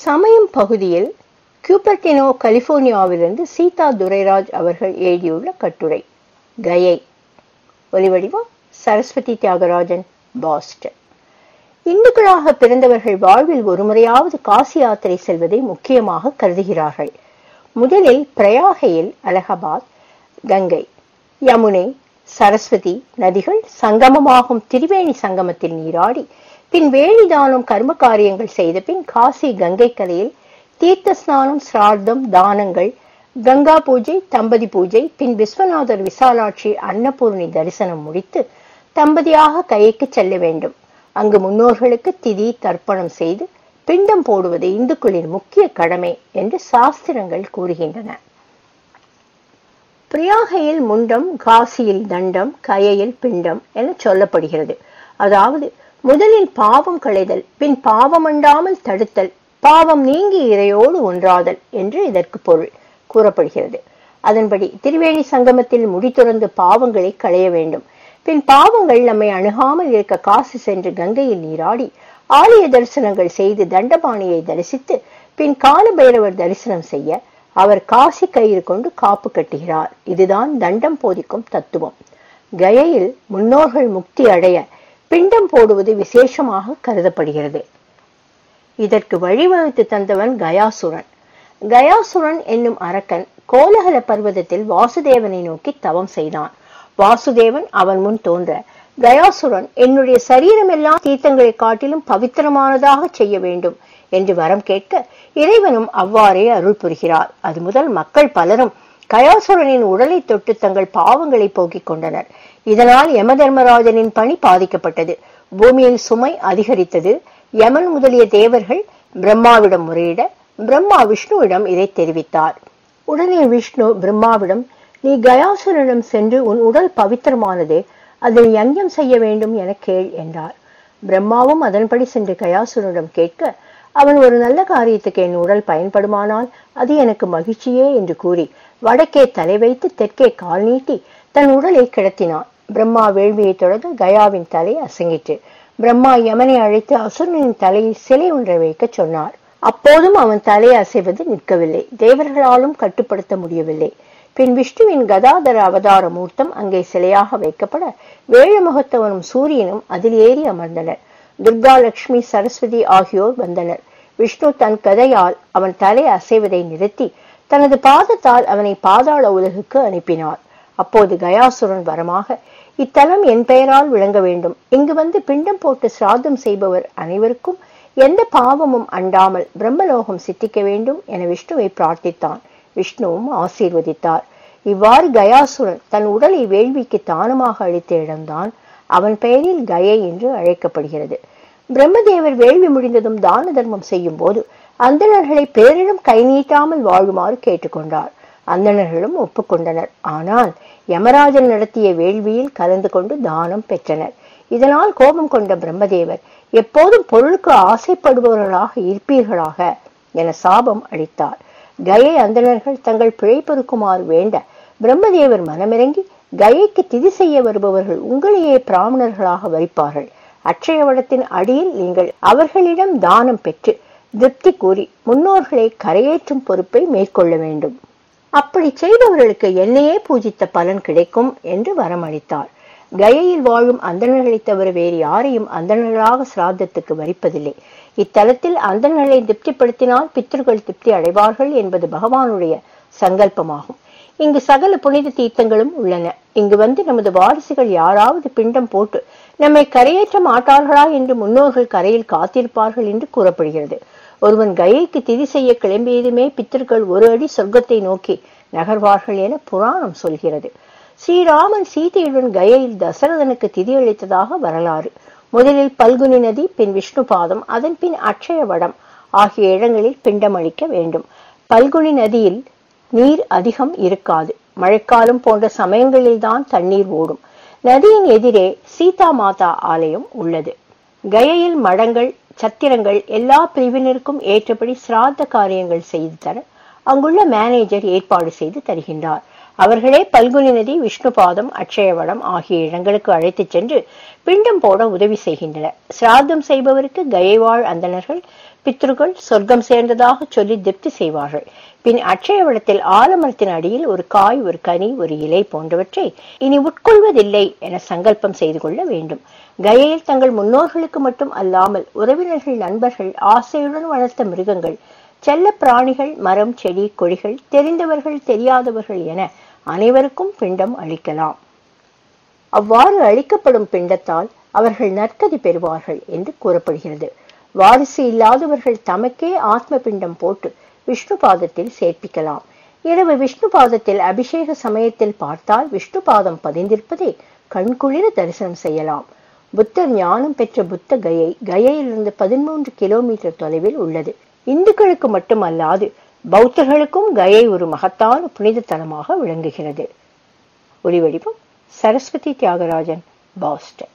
சமயம் பகுதியில் கியூபர்டினோ கலிபோர்னியாவிலிருந்து சீதா துரைராஜ் அவர்கள் எழுதியுள்ள கட்டுரை கயை ஒலிவடிவம் சரஸ்வதி தியாகராஜன் பாஸ்டன் இந்துக்களாக பிறந்தவர்கள் வாழ்வில் ஒருமுறையாவது காசி யாத்திரை செல்வதை முக்கியமாக கருதுகிறார்கள் முதலில் பிரயாகையில் அலகாபாத் கங்கை யமுனை சரஸ்வதி நதிகள் சங்கமமாகும் திரிவேணி சங்கமத்தில் நீராடி பின் வேணிதானம் கர்ம காரியங்கள் செய்த பின் காசி கங்கை கரையில் தீர்த்த ஸ்நானம் சிரார்த்தம் தானங்கள் கங்கா பூஜை தம்பதி பூஜை பின் விஸ்வநாதர் விசாலாட்சி அன்னபூர்ணி தரிசனம் முடித்து தம்பதியாக கைக்கு செல்ல வேண்டும் அங்கு முன்னோர்களுக்கு திதி தர்ப்பணம் செய்து பிண்டம் போடுவது இந்துக்களின் முக்கிய கடமை என்று சாஸ்திரங்கள் கூறுகின்றன பிரியாகையில் முண்டம் காசியில் தண்டம் கயையில் பிண்டம் என சொல்லப்படுகிறது அதாவது முதலில் பாவம் களைதல் பின் பாவமண்டாமல் தடுத்தல் பாவம் நீங்கி இறையோடு ஒன்றாதல் என்று இதற்கு பொருள் கூறப்படுகிறது அதன்படி திருவேணி சங்கமத்தில் முடி துறந்து பாவங்களை களைய வேண்டும் பின் பாவங்கள் நம்மை அணுகாமல் இருக்க காசு சென்று கங்கையில் நீராடி ஆலய தரிசனங்கள் செய்து தண்டபாணியை தரிசித்து பின் காலபைரவர் தரிசனம் செய்ய அவர் காசி கயிறு கொண்டு காப்பு கட்டுகிறார் இதுதான் தண்டம் போதிக்கும் தத்துவம் கயையில் முன்னோர்கள் முக்தி அடைய பிண்டம் போடுவது விசேஷமாக கருதப்படுகிறது இதற்கு வழிவகுத்து தந்தவன் கயாசுரன் கயாசுரன் என்னும் அரக்கன் கோலகல பர்வதத்தில் வாசுதேவனை நோக்கி தவம் செய்தான் வாசுதேவன் அவன் முன் தோன்ற கயாசுரன் என்னுடைய சரீரமெல்லாம் தீர்த்தங்களை காட்டிலும் பவித்திரமானதாக செய்ய வேண்டும் என்று வரம் கேட்க இறைவனும் அவ்வாறே அருள் புரிகிறார் அது முதல் மக்கள் பலரும் கயாசுரனின் உடலை தொட்டு தங்கள் பாவங்களை போக்கிக் கொண்டனர் இதனால் யம தர்மராஜனின் பணி பாதிக்கப்பட்டது பூமியில் சுமை அதிகரித்தது யமன் முதலிய தேவர்கள் பிரம்மாவிடம் முறையிட பிரம்மா விஷ்ணுவிடம் இதை தெரிவித்தார் உடனே விஷ்ணு பிரம்மாவிடம் நீ கயாசுரனிடம் சென்று உன் உடல் பவித்திரமானது அதில் யங்யம் செய்ய வேண்டும் என கேள் என்றார் பிரம்மாவும் அதன்படி சென்று கயாசுரனிடம் கேட்க அவன் ஒரு நல்ல காரியத்துக்கு என் உடல் பயன்படுமானால் அது எனக்கு மகிழ்ச்சியே என்று கூறி வடக்கே தலை வைத்து தெற்கே கால் நீட்டி தன் உடலை கிடத்தினான் பிரம்மா வேள்வியை தொடர்ந்து கயாவின் தலை அசங்கிற்று பிரம்மா யமனை அழைத்து அசுரனின் தலையில் சிலை ஒன்றை வைக்க சொன்னார் அப்போதும் அவன் தலை அசைவது நிற்கவில்லை தேவர்களாலும் கட்டுப்படுத்த முடியவில்லை பின் விஷ்ணுவின் கதாதர அவதார மூர்த்தம் அங்கே சிலையாக வைக்கப்பட வேழமுகத்தவனும் சூரியனும் அதில் ஏறி அமர்ந்தனர் துர்கா லட்சுமி சரஸ்வதி ஆகியோர் வந்தனர் விஷ்ணு தன் கதையால் அவன் தலை அசைவதை நிறுத்தி தனது பாதத்தால் அவனை பாதாள உலகுக்கு அனுப்பினார் அப்போது கயாசுரன் வரமாக இத்தலம் என் பெயரால் விளங்க வேண்டும் இங்கு வந்து பிண்டம் போட்டு சிராதம் செய்பவர் அனைவருக்கும் எந்த பாவமும் அண்டாமல் பிரம்மலோகம் சித்திக்க வேண்டும் என விஷ்ணுவை பிரார்த்தித்தான் விஷ்ணுவும் ஆசீர்வதித்தார் இவ்வாறு கயாசுரன் தன் உடலை வேள்விக்கு தானமாக அளித்த இடம்தான் அவன் பெயரில் கயை என்று அழைக்கப்படுகிறது பிரம்மதேவர் வேள்வி முடிந்ததும் தான தர்மம் செய்யும் போது அந்தணர்களை பேரிடம் கை நீட்டாமல் வாழுமாறு கேட்டுக்கொண்டார் அந்தணர்களும் ஒப்புக்கொண்டனர் ஆனால் யமராஜன் நடத்திய வேள்வியில் கலந்து கொண்டு தானம் பெற்றனர் இதனால் கோபம் கொண்ட பிரம்மதேவர் எப்போதும் பொருளுக்கு ஆசைப்படுபவர்களாக இருப்பீர்களாக என சாபம் அளித்தார் கயை அந்தணர்கள் தங்கள் பிழை பொறுக்குமாறு வேண்ட பிரம்மதேவர் மனமிறங்கி கயைக்கு திதி செய்ய வருபவர்கள் உங்களையே பிராமணர்களாக வரிப்பார்கள் அட்சயவடத்தின் அடியில் நீங்கள் அவர்களிடம் தானம் பெற்று திருப்தி கூறி முன்னோர்களை கரையேற்றும் பொறுப்பை மேற்கொள்ள வேண்டும் அப்படி செய்தவர்களுக்கு என்னையே பூஜித்த பலன் கிடைக்கும் என்று வரமளித்தார் கயையில் வாழும் அந்தணர்களை தவிர வேறு யாரையும் அந்தணர்களாக சிராதத்துக்கு வரிப்பதில்லை இத்தலத்தில் அந்தணர்களை திருப்திப்படுத்தினால் பித்தர்கள் திருப்தி அடைவார்கள் என்பது பகவானுடைய சங்கல்பமாகும் இங்கு சகல புனித தீர்த்தங்களும் உள்ளன இங்கு வந்து நமது வாரிசுகள் யாராவது பிண்டம் போட்டு நம்மை கரையேற்ற மாட்டார்களா என்று முன்னோர்கள் கரையில் காத்திருப்பார்கள் என்று கூறப்படுகிறது ஒருவன் கயைக்கு திதி செய்ய கிளம்பியதுமே பித்தர்கள் ஒரு அடி சொர்க்கத்தை நோக்கி நகர்வார்கள் என புராணம் சொல்கிறது ஸ்ரீராமன் சீதையுடன் கயையில் தசரதனுக்கு திதி அளித்ததாக வரலாறு முதலில் பல்குனி நதி பின் விஷ்ணு பாதம் அதன் பின் அட்சய வடம் ஆகிய இடங்களில் பிண்டம் அளிக்க வேண்டும் பல்குனி நதியில் நீர் அதிகம் இருக்காது மழைக்காலம் போன்ற சமயங்களில்தான் தண்ணீர் ஓடும் நதியின் எதிரே சீதா மாதா ஆலயம் உள்ளது கயையில் மடங்கள் சத்திரங்கள் எல்லா பிரிவினருக்கும் ஏற்றபடி சிராத்த காரியங்கள் செய்து தர அங்குள்ள மேனேஜர் ஏற்பாடு செய்து தருகின்றார் அவர்களே பல்குனி நதி விஷ்ணுபாதம் அட்சயவடம் ஆகிய இடங்களுக்கு அழைத்துச் சென்று பிண்டம் போட உதவி செய்கின்றனர் சிராதம் செய்பவருக்கு கயைவாழ் அந்தணர்கள் பித்ருக்கள் சொர்க்கம் சேர்ந்ததாக சொல்லி திருப்தி செய்வார்கள் பின் அட்சயவளத்தில் ஆலமரத்தின் அடியில் ஒரு காய் ஒரு கனி ஒரு இலை போன்றவற்றை இனி உட்கொள்வதில்லை என சங்கல்பம் செய்து கொள்ள வேண்டும் கயையில் தங்கள் முன்னோர்களுக்கு மட்டும் அல்லாமல் உறவினர்கள் நண்பர்கள் ஆசையுடன் வளர்த்த மிருகங்கள் செல்ல பிராணிகள் மரம் செடி கொடிகள் தெரிந்தவர்கள் தெரியாதவர்கள் என அனைவருக்கும் பிண்டம் அளிக்கலாம் அவ்வாறு அளிக்கப்படும் பிண்டத்தால் அவர்கள் நற்கதி பெறுவார்கள் என்று கூறப்படுகிறது வாரிசு இல்லாதவர்கள் தமக்கே ஆத்ம பிண்டம் போட்டு விஷ்ணு பாதத்தில் சேர்ப்பிக்கலாம் இரவு விஷ்ணு பாதத்தில் அபிஷேக சமயத்தில் பார்த்தால் விஷ்ணு பாதம் பதிந்திருப்பதை கண்குளிர தரிசனம் செய்யலாம் புத்தர் ஞானம் பெற்ற புத்த கயை கயையிலிருந்து பதிமூன்று கிலோமீட்டர் தொலைவில் உள்ளது இந்துக்களுக்கு மட்டுமல்லாது பௌத்தர்களுக்கும் கயை ஒரு மகத்தான புனித தலமாக விளங்குகிறது ஒளிவடிவம் சரஸ்வதி தியாகராஜன் பாஸ்டன்